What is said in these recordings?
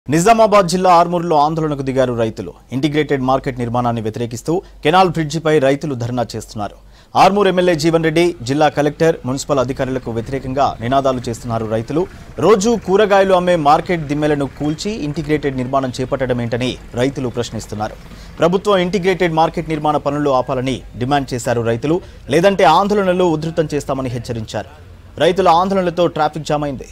నిజామాబాద్ జిల్లా ఆర్మూర్లో ఆందోళనకు దిగారు రైతులు ఇంటిగ్రేటెడ్ మార్కెట్ నిర్మాణాన్ని వ్యతిరేకిస్తూ కెనాల్ బ్రిడ్జిపై రైతులు ధర్నా చేస్తున్నారు ఆర్మూర్ ఎమ్మెల్యే జీవన్ రెడ్డి జిల్లా కలెక్టర్ మున్సిపల్ అధికారులకు వ్యతిరేకంగా నినాదాలు చేస్తున్నారు రైతులు రోజు కూరగాయలు అమ్మే మార్కెట్ దిమ్మెలను కూల్చి ఇంటిగ్రేటెడ్ నిర్మాణం చేపట్టడమేంటని రైతులు ప్రశ్నిస్తున్నారు ప్రభుత్వం ఇంటిగ్రేటెడ్ మార్కెట్ నిర్మాణ పనులు ఆపాలని డిమాండ్ చేశారు రైతులు లేదంటే ఆందోళనలు ఉధృతం చేస్తామని హెచ్చరించారు రైతుల ఆందోళనలతో ట్రాఫిక్ జామ్ అయింది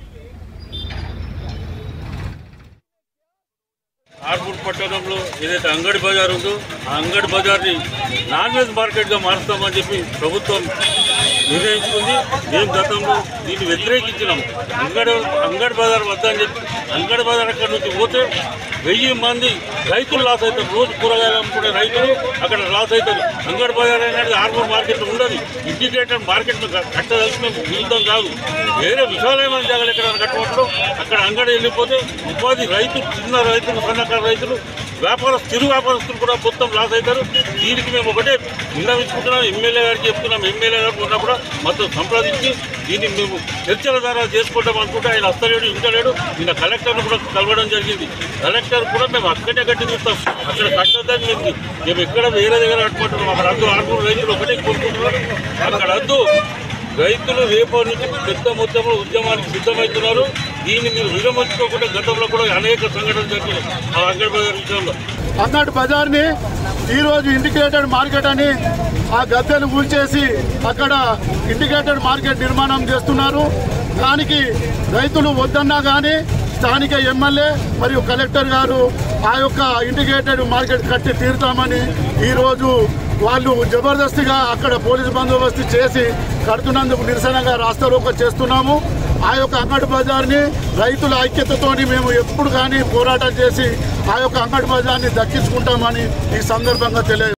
ఆర్మూర్ పట్టణంలో ఏదైతే అంగడి బజార్ ఉందో ఆ అంగడి బజార్ని నాన్ వెజ్ మార్కెట్గా మారుస్తామని చెప్పి ప్రభుత్వం నిర్ణయించుకుంది మేము గతంలో దీన్ని వ్యతిరేకించినాం అంగడి అంగడి బజార్ వద్ద అని చెప్పి అంగడి బజార్ అక్కడ నుంచి పోతే వెయ్యి మంది రైతులు లాస్ అవుతారు రోజు కూరగాయలు అమ్ముకునే రైతులు అక్కడ లాస్ అవుతారు అంగడి బజార్ అనేది ఆర్మూర్ మార్కెట్ ఉండదు ఇంటిగ్రేటెడ్ మార్కెట్ కట్టదలసిన విరుద్ధం కాదు వేరే విశాలమైన జాగాలు ఎక్కడ కట్టవచ్చు అక్కడ అంగడి వెళ్ళిపోతే ఉపాధి రైతులు చిన్న రైతులు సన్నకారు రైతులు వ్యాపార చిరు వ్యాపారస్తులు కూడా మొత్తం లాస్ అవుతారు దీనికి మేము ఒకటే విన్నవించుకుంటున్నాం ఎమ్మెల్యే గారికి చెప్తున్నాం ఎమ్మెల్యే గారు ఉన్నప్పుడు మొత్తం సంప్రదించి దీన్ని మేము చర్చల ద్వారా చేసుకుంటాం అనుకుంటే ఆయన వస్తలేడు ఇంటలేడు నిన్న కలెక్టర్ను కూడా కలవడం జరిగింది కలెక్టర్ కూడా మేము అక్కడే కట్టి చూస్తాం అక్కడ కట్టద్దని మేము మేము ఎక్కడ వేరే దగ్గర కట్టుకుంటున్నాం అక్కడ అద్దు ఆరుగురు రైతులు ఒకటే కోరుకుంటున్నారు అక్కడ అద్దు రైతులు రేపటి నుంచి పెద్ద మొత్తంలో ఉద్యమానికి సిద్ధమవుతున్నారు దీన్ని మీరు విరమించుకోకుండా గతంలో కూడా అనేక సంఘటనలు జరిగినాయి ఆ అంగడి బజార్ విషయంలో అంగడి బజార్ని ఈరోజు ఇంటిగ్రేటెడ్ మార్కెట్ అని ఆ గద్దెను కూల్చేసి అక్కడ ఇంటిగ్రేటెడ్ మార్కెట్ నిర్మాణం చేస్తున్నారు దానికి రైతులు వద్దన్నా కానీ స్థానిక ఎమ్మెల్యే మరియు కలెక్టర్ గారు ఆ యొక్క ఇంటిగ్రేటెడ్ మార్కెట్ కట్టి తీరుతామని ఈరోజు వాళ్ళు జబర్దస్తిగా అక్కడ పోలీసు బందోబస్తు చేసి కడుతున్నందుకు నిరసనగా రాస్తారోక చేస్తున్నాము ఆ యొక్క అంగడి బజార్ని రైతుల ఐక్యతతోని మేము ఎప్పుడు కానీ పోరాటం చేసి ఆ యొక్క అంగడి బజార్ని దక్కించుకుంటామని ఈ సందర్భంగా తెలియ